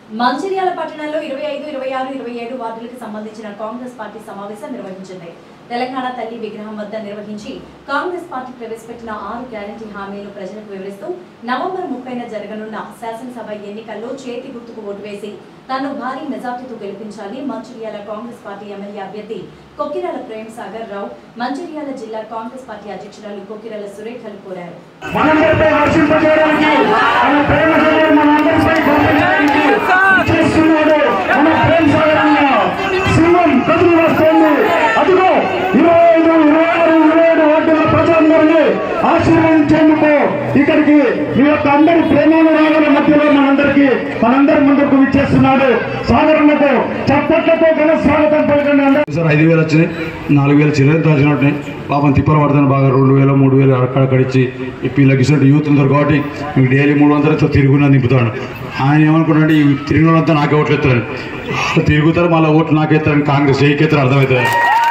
మంచిర్యాల పట్టణంలో ఇరవై ఐదు ఇరవై ఆరు ఇరవై ఏడు వార్డులకు సంబంధించిన కాంగ్రెస్ పార్టీ సమావేశం నిర్వహించింది తెలంగాణ తల్లి విగ్రహం వద్ద నిర్వహించి కాంగ్రెస్ పార్టీ ప్రవేశపెట్టిన ఆరు గ్యారంటీ హామీలు ప్రజలకు వివరిస్తూ నవంబర్ ముప్పైన జరగనున్న శాసనసభ ఎన్నికల్లో చేతి గుర్తుకు ఓటు వేసి తాను భారీ మెజార్టీతో గెలిపించాలి మంచిర్యాల కాంగ్రెస్ పార్టీ ఎమ్మెల్యే అభ్యర్థి కొక్కిరాల ప్రేమ్ సాగర్ రావు మంచిర్యాల జిల్లా కాంగ్రెస్ పార్టీ అధ్యక్షురాలు కొక్కిరాల సురేఖలు కోరారు మనందరిపై హర్షింపజేయడానికి మన ప్రేమ సాగర్ మనందరిపై గౌరవించడానికి చేస్తున్నాడు మన ప్రేమ సాగర్ అన్న సింహం కదిలి వస్తుంది అదిగో ఇరవై ఐదు ఇరవై ఆరు ఇరవై ఏడు వార్డుల ప్రజలందరినీ ఆశీర్వదించేందుకు ఇక్కడికి మీ యొక్క అందరి ప్రేమానురాగాల మధ్యలో మనందరికీ మనందరి ముందుకు విచ్చేస్తున్నాడు సాగరన్నకు చప్పట్లతో ఘన స్వాగతం పలకండి అందరూ సార్ ఐదు వేలు వచ్చినాయి నాలుగు వేలు చిల్లర దాచినట్టున్నాయి పాపం తిప్పలు పడతాను బాగా రెండు వేలు మూడు వేలు అక్కడక్కడిచ్చి ఈ పిల్లలకి ఇచ్చినట్టు యూత్ ఉంటారు కాబట్టి మీకు డైలీ మూడు వందలతో తిరుగునా నింపుతాడు ఆయన ఏమనుకుంటాడు ఈ తిరిగిన వాళ్ళంతా నాకే ఓట్లు ఎత్తారు వాళ్ళు తిరుగుతారు మళ్ళీ ఓట్లు నాకే ఎత్తారని కాంగ్రెస్ ఏకెత్తారు అర్థమవుతుంది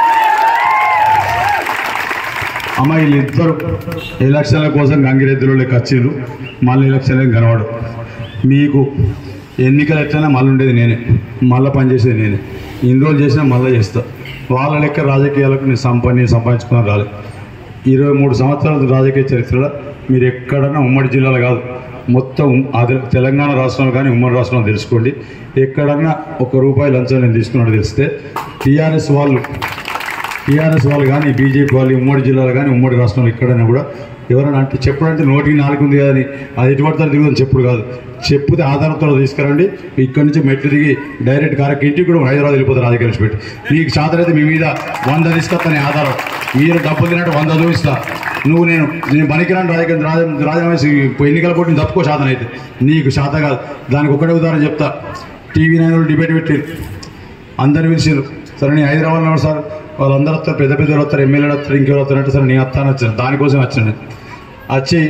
అమ్మ వీళ్ళిద్దరు ఎలక్షన్ల కోసం గంగిరెద్దులు వచ్చిండ్రు మళ్ళీ ఎలక్షన్లు కనవాడు మీకు ఎన్నికలు ఎట్లయినా మళ్ళీ ఉండేది నేనే మళ్ళీ పనిచేసేది నేనే ఇన్ని రోజులు చేసినా మళ్ళీ చేస్తా వాళ్ళ లెక్క రాజకీయాలకు నేను సంపా నేను సంపాదించుకున్నా రాలేదు ఇరవై మూడు సంవత్సరాల రాజకీయ చరిత్రలో మీరు ఎక్కడన్నా ఉమ్మడి జిల్లాలో కాదు మొత్తం ఆంధ్ర తెలంగాణ రాష్ట్రంలో కానీ ఉమ్మడి రాష్ట్రంలో తెలుసుకోండి ఎక్కడన్నా ఒక రూపాయి లంచం నేను తీసుకున్నట్టు తెలిస్తే టీఆర్ఎస్ వాళ్ళు టీఆర్ఎస్ వాళ్ళు కానీ బీజేపీ వాళ్ళు ఉమ్మడి జిల్లాలో కానీ ఉమ్మడి రాష్ట్రంలో ఎక్కడైనా కూడా ఎవరైనా అంటే చెప్పడంటే నోటికి నాలుగు ఉంది కానీ అది ఎటు పడతారు తిరుగుదని చెప్పుడు కాదు చెప్పుతే ఆధారంతో తీసుకురండి ఇక్కడి నుంచి మెట్లు దిగి డైరెక్ట్ కారకి ఇంటికి కూడా హైదరాబాద్ వెళ్ళిపోతారు రాజకీయ పెట్టి మీకు చేతనైతే మీ మీద వంద తీసుకొస్తాను ఆధారం మీరు డబ్బులు తిన్నట్టు వంద చూపిస్తా నువ్వు నేను నేను పనికిరాని రాజకీయ రాజ రాజీనామా చేసి ఎన్నికల పోటీ నేను తప్పుకో శాతం అయితే నీకు శాత కాదు దానికి ఒకటే ఉదాహరణ చెప్తా టీవీ నైన్ వాళ్ళు డిబేట్ పెట్టారు అందరు పిలిచారు సరే నేను హైదరాబాద్ ఉన్నాడు సార్ వాళ్ళందరూ వస్తారు పెద్ద పెద్దలు వస్తారు ఎమ్మెల్యేలు వస్తారు ఇంకెవరు వస్తారు అంటే సరే నేను వస్తాను వచ్చాను దానికోసం వచ్చాను వచ్చి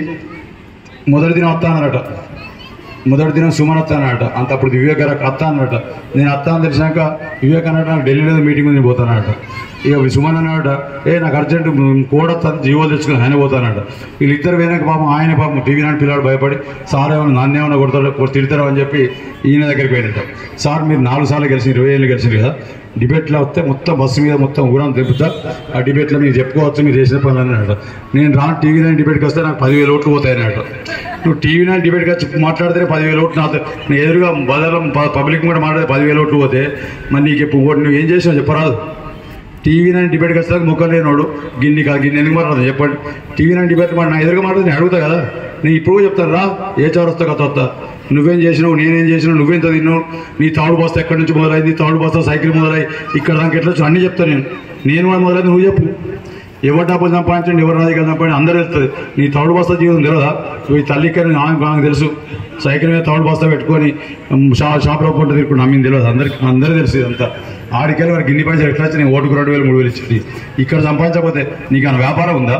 మొదటి దినం వస్తానరట మొదటి దినం సుమన్ వస్తానట అంత అప్పుడు వివేక్ గారు అత్త అన్నట నేను అత్త అని తెలిసినాక వివేక్ అన్నట్టు నాకు ఢిల్లీలో మీటింగ్ ఉంది నేను పోతానట ఇక సుమన్ అన్నాడట ఏ నాకు అర్జెంట్ కోడ వస్తుంది జీవోలు తెచ్చుకుని ఆయన పోతానట వీళ్ళిద్దరు పోయినాక పాపం ఆయన పాపం టీవీ నాటి పిల్లాడు భయపడి సార్ ఏమన్నా నన్ను ఏమన్నా కొడతాడు కొ- తిడతారు అని చెప్పి ఈయన దగ్గరికి పోయినట్ట సార్ మీరు నాలుగు సార్లు గెలిచి ఇరవై ఏళ్ళు గెలిచారు కదా డిబేట్లో వస్తే మొత్తం బస్సు మీద మొత్తం ఊరం తిప్పుతా ఆ డిబేట్లో మీరు చెప్పుకోవచ్చు మీరు చేసిన పనులు అన్నట్టు నేను రాను టీవీ నైన్ డిబేట్కి వస్తే నాకు పదివేల ఓట్లు పోతాయి అన్నట్టు నువ్వు టీవీ నైన్ డిబేట్కి వచ్చి మాట్లాడితేనే పదివేల ఓట్లు నాతో నేను ఎదురుగా బదలం పబ్లిక్ కూడా మాట్లాడితే పదివేల ఓట్లు పోతే మరి నీకు ఇప్పుడు ఓటు నువ్వు ఏం చేసావు చెప్పరాదు టీవీ నైన్ డిబేట్కి వచ్చేదాకా ముఖం లేనోడు గిన్ని కాదు గిన్ని ఎందుకు మాట్లాడదు చెప్పండి టీవీ నైన్ డిబేట్ మాట నా ఎదురుగా మాట్లాడితే నేను అడుగుతా కదా నేను ఇప్పుడు కూడా చెప్తాను రా ఏ చౌరస్తా కథ వస్తా నువ్వేం చేసినావు నేనేం చేసినావు నువ్వెంత తిన్నావు నీ తాడు బస్తా ఎక్కడి నుంచి మొదలైంది తాడు బస్తా సైకిల్ మొదలై ఇక్కడ దానికి ఎట్లా వచ్చి అన్నీ చెప్తాను నేను నేను కూడా మొదలైంది నువ్వు చెప్పు ఎవరు డబ్బులు సంపాదించండి ఎవరు రాజకీయాలు సంపాదించండి అందరూ వెళ్తుంది నీ తౌడు బస్తా జీవితం తెలియదా ఈ తల్లికి ఆమె ఆమెకు తెలుసు సైకిల్ మీద తౌడు బస్తా పెట్టుకొని ఉమ్, షా షాప్లో కొంట తిరుగుకుంటూ నమ్మింది తెలియదు అందరికి అందరూ తెలుసు ఇదంతా ఆడికెళ్ళి మరి గిన్ని పైసలు ఎట్లా వచ్చి నేను ఓటుకు రెండు వేలు మూడు వేలు ఇచ్చింది ఇక్కడ సంపాదించకపోతే నీకు ఏమైనా వ్యాపారం ఉందా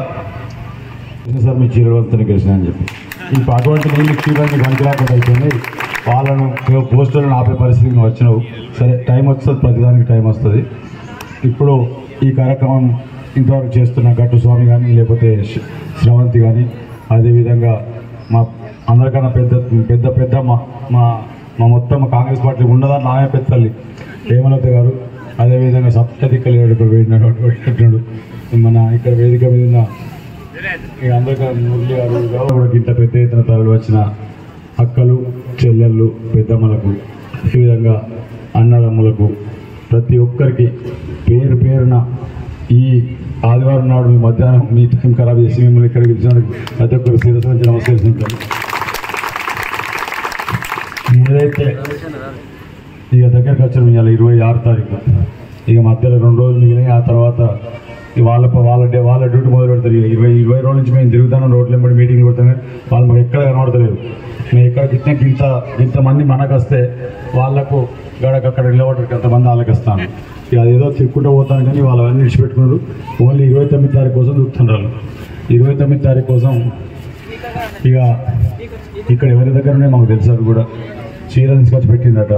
సార్ మీ చీరవలతోనే గెలిచిన అని చెప్పి ఇప్పుడు అటువంటి నీళ్ళు చీరని పనికిరాకుండా అయిపోయింది వాళ్ళను పోస్టులను ఆపే పరిస్థితికి నువ్వు వచ్చినావు సరే టైం వస్తుంది ప్రతిదానికి టైం వస్తుంది ఇప్పుడు ఈ కార్యక్రమం ఇంతవరకు చేస్తున్న గట్టు స్వామి కానీ లేకపోతే శ్ర- శ్రవంతి కానీ అదేవిధంగా మా అందరికన్నా పెద్ద పెద్ద పెద్ద మా మా మా మొత్తం కాంగ్రెస్ పార్టీ ఉన్నదాన్ని ఆమె పెద్ద తల్లి హేమలత గారు అదేవిధంగా సప్తదిక్కలేడు ఇక్కడ వేడినాడు పెట్టినాడు మన ఇక్కడ వేదిక మీద ఉన్న ఈ అందరికీ మురళి గారు గౌరవ కూడా ఇంత పెద్ద ఎత్తున తరలి వచ్చిన అక్కలు చెల్లెళ్ళు పెద్దమ్మలకు అదేవిధంగా అన్నదమ్ములకు ప్రతి ఒక్కరికి పేరు పేరున ఈ ఆదివారం నాడు మీ మధ్యాహ్నం మీ టైం ఖరాబ్ చేసి మిమ్మల్ని ఇక్కడికి ఇచ్చినందుకు ప్రతి ఒక్కరు శిరస్సు నుంచి నమస్కరిస్తుంటాను ఏదైతే ఇక దగ్గరకు వచ్చిన ఇవాళ ఇరవై ఆరు తారీఖు ఇక మధ్యలో రెండు రోజులు మిగిలినాయి ఆ తర్వాత ఈ వాళ్ళ ప- వాళ్ళ డే వాళ్ళ డ్యూటీ మొదలు పెడతారు ఇక ఇరవై ఇరవై రోజుల నుంచి మేము తిరుగుతాను రోడ్లు వెంబడి మీటింగ్ పెడతాను వాళ్ళు మాకు ఎక్కడ కనబడతలేదు మేము ఎక్కడ గిట్టిన ఇంత ఇంతమంది మనకు వస్తే వాళ్ళకు గడక అక్కడ నిలబడరు ఎంతమంది వాళ్ళకి వస్తాను ఇక అదేదో తిరుక్కుంటూ పోతాను కానీ వాళ్ళు అవన్నీ విడిచిపెట్టుకున్నారు ఓన్లీ ఇరవై తొమ్మిది తారీఖు కోసం చూస్తున్నారు ఇరవై తొమ్మిది తారీఖు కోసం ఇక ఇక్కడ ఎవరి దగ్గర ఉన్నాయి మాకు తెలుసు అది కూడా చీర తీసుకొచ్చి పెట్టిందట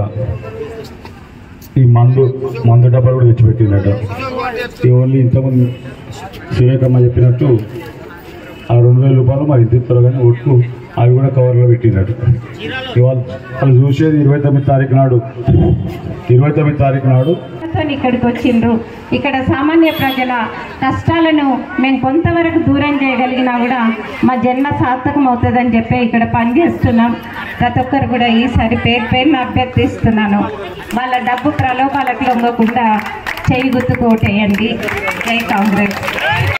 ఈ మందు మందు డబ్బాలు కూడా తెచ్చి పెట్టిందట ఈ ఓన్లీ ఇంతకుముందు సురేఖమ్మ చెప్పినట్టు ఆ రెండు వేల రూపాయలు మరి ఇంత ఇస్తారు కానీ ఒట్టు అవి కూడా కవర్లో పెట్టినట్టు ఇవాళ వాళ్ళు చూసేది ఇరవై తొమ్మిది తారీఖు నాడు ఇరవై తొమ్మిది తారీఖు నాడు తో ఇక్కడికి వచ్చిండ్రు ఇక్కడ సామాన్య ప్రజల కష్టాలను మేము కొంతవరకు దూరం చేయగలిగినా కూడా మా జన్మ సార్థకం అవుతుందని చెప్పి ఇక్కడ పనిచేస్తున్నాం ప్రతి ఒక్కరు కూడా ఈసారి పేరు పేరున అభ్యర్థిస్తున్నాను వాళ్ళ డబ్బు ప్రలోభాలకు లొంగకుండా చేయి గుర్తుకు ఓటేయండి జై కాంగ్రెస్